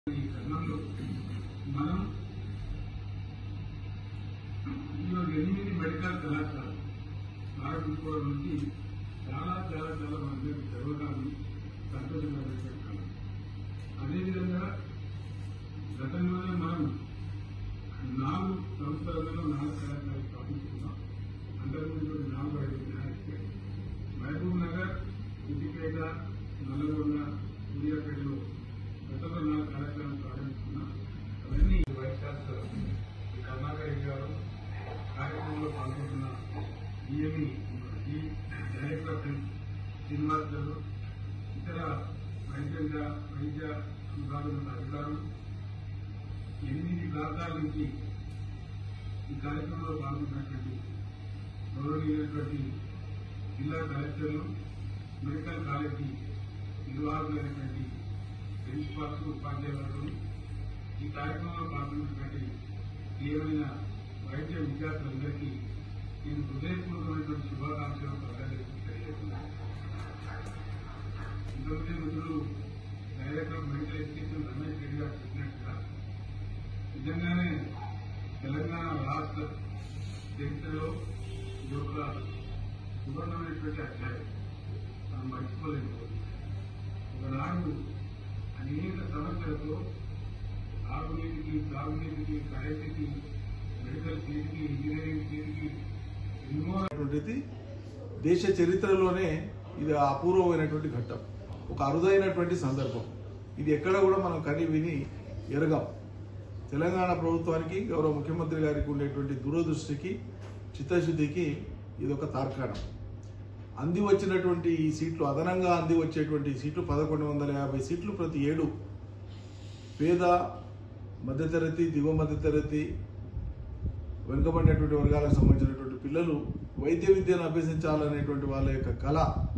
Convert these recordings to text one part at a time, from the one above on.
ఈ క్రమంలో మనం ఈరోజు ఎనిమిది మెడికల్ కళాశాలలు ప్రారంభించుకోవడం నుంచి చాలా చాలా చాలా మంది గర్వకారణం సంతోషంగా వ్యక్తపడుతున్నాం అదేవిధంగా గతంలోనే మనం నాలుగు సంవత్సరాలలో నాలుగు కళాశాలలు స్థాపించుకున్నాం అంతకుముందు నాలుగు ఐదు వినాయక మహబూబ్ నగర్ సిద్దిపేట నల్లగొండ సూర్యాపేటలో గతంలో నాలుగు కార్యక్రమాలు ప్రారంభించుకున్నాం అవన్నీ వైస్ ఛాన్సలర్ ఈ కర్ణాకర్ రెడ్డి గారు కార్యక్రమంలో పాల్గొంటున్న డిఎంఈ ఈ డైరెక్టర్ ఆఫ్ హెల్త్ శ్రీనివాస్ గారు ఇతర వైద్య వైద్య విభాగంలో అధికారులు ఎనిమిది ప్రాంతాల నుంచి ఈ కార్యక్రమంలో పాల్గొన్నటువంటి గౌరవనీయులైనటువంటి జిల్లా కలెక్టర్లు మెడికల్ కాలేజీ నిర్వాహకులైనటువంటి ప్రిన్సిపాల్స్ ఉపాధ్యాయులు ఈ కార్యక్రమంలో పాల్గొన్నటువంటి తీవ్రమైన వైద్య విద్యార్థులందరికీ నేను హృదయపూర్వకమైనటువంటి శుభాకాంక్షలు ప్రకటించడం తెలియజేస్తున్నాను ఇంతకుముందే మిత్రులు director of medical education Ramesh Reddy గారు చెప్పినట్టుగా నిజంగానే తెలంగాణ రాష్ట్ర చరిత్రలో ఇది ఒక సువర్ణమైనటువంటి అధ్యాయం మనం మర్చిపోలేము ఒకనాడు అనేక సమస్యలతో తాగునీటికి తాగునీటికి కరెంటుకి మెడికల్ సీట్కి ఇంజనీరింగ్ సీట్కి ఎన్నో అనేటువంటిది దేశ చరిత్రలోనే ఇది అపూర్వమైనటువంటి ఘట్టం ఒక అరుదైనటువంటి సందర్భం ఇది ఎక్కడ కూడా మనం కని విని ఎరగాం తెలంగాణ ప్రభుత్వానికి గౌరవ ముఖ్యమంత్రి గారికి ఉండేటువంటి దూరదృష్టికి చిత్తశుద్ధికి ఇది ఒక తార్కాణం అంది వచ్చినటువంటి ఈ సీట్లు అదనంగా అంది వచ్చేటువంటి ఈ సీట్లు పదకొండు వందల యాభై సీట్లు ప్రతి ఏడు పేద మధ్యతరగతి దిగువ మధ్యతరగతి వెనుకబడినటువంటి వర్గాలకు సంబంధించినటువంటి పిల్లలు వైద్య విద్యను అభ్యసించాలనేటువంటి వాళ్ళ యొక్క కళ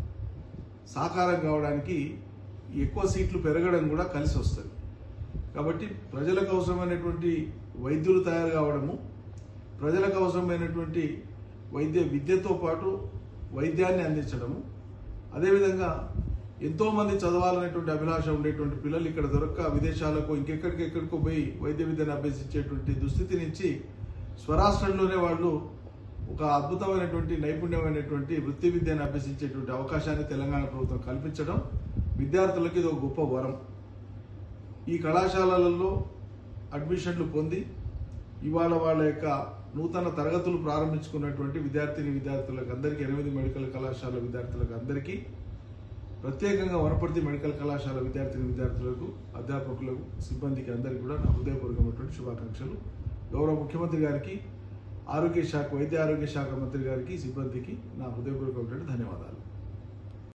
సాకారం కావడానికి ఎక్కువ సీట్లు పెరగడం కూడా కలిసి వస్తుంది కాబట్టి ప్రజలకు అవసరమైనటువంటి వైద్యులు తయారు కావడము ప్రజలకు అవసరమైనటువంటి వైద్య విద్యతో పాటు వైద్యాన్ని అందించడము అదేవిధంగా ఎంతో మంది చదవాలనేటువంటి అభిలాష ఉండేటువంటి పిల్లలు ఇక్కడ దొరక్క విదేశాలకు ఇంకెక్కడికి ఎక్కడికో పోయి వైద్య విద్యను అభ్యసించేటువంటి దుస్థితి నుంచి స్వరాష్ట్రంలోనే వాళ్ళు ఒక అద్భుతమైనటువంటి నైపుణ్యమైనటువంటి వృత్తి విద్యను అభ్యసించేటువంటి అవకాశాన్ని తెలంగాణ ప్రభుత్వం కల్పించడం విద్యార్థులకు ఇది ఒక గొప్ప వరం ఈ కళాశాలలలో అడ్మిషన్లు పొంది ఇవాళ వాళ్ళ యొక్క నూతన తరగతులు ప్రారంభించుకున్నటువంటి విద్యార్థిని విద్యార్థులకు అందరికీ ఎనిమిది మెడికల్ కళాశాల విద్యార్థులకు అందరికీ ప్రత్యేకంగా వనపర్తి మెడికల్ కళాశాల విద్యార్థిని విద్యార్థులకు అధ్యాపకులకు సిబ్బందికి అందరికీ కూడా నా హృదయపూర్వకమైనటువంటి శుభాకాంక్షలు గౌరవ ముఖ్యమంత్రి గారికి ఆరోగ్య శాఖ వైద్య ఆరోగ్య శాఖ మంత్రి గారికి సిబ్బందికి నా హృదయపూర్వకమైనటువంటి ధన్యవాదాలు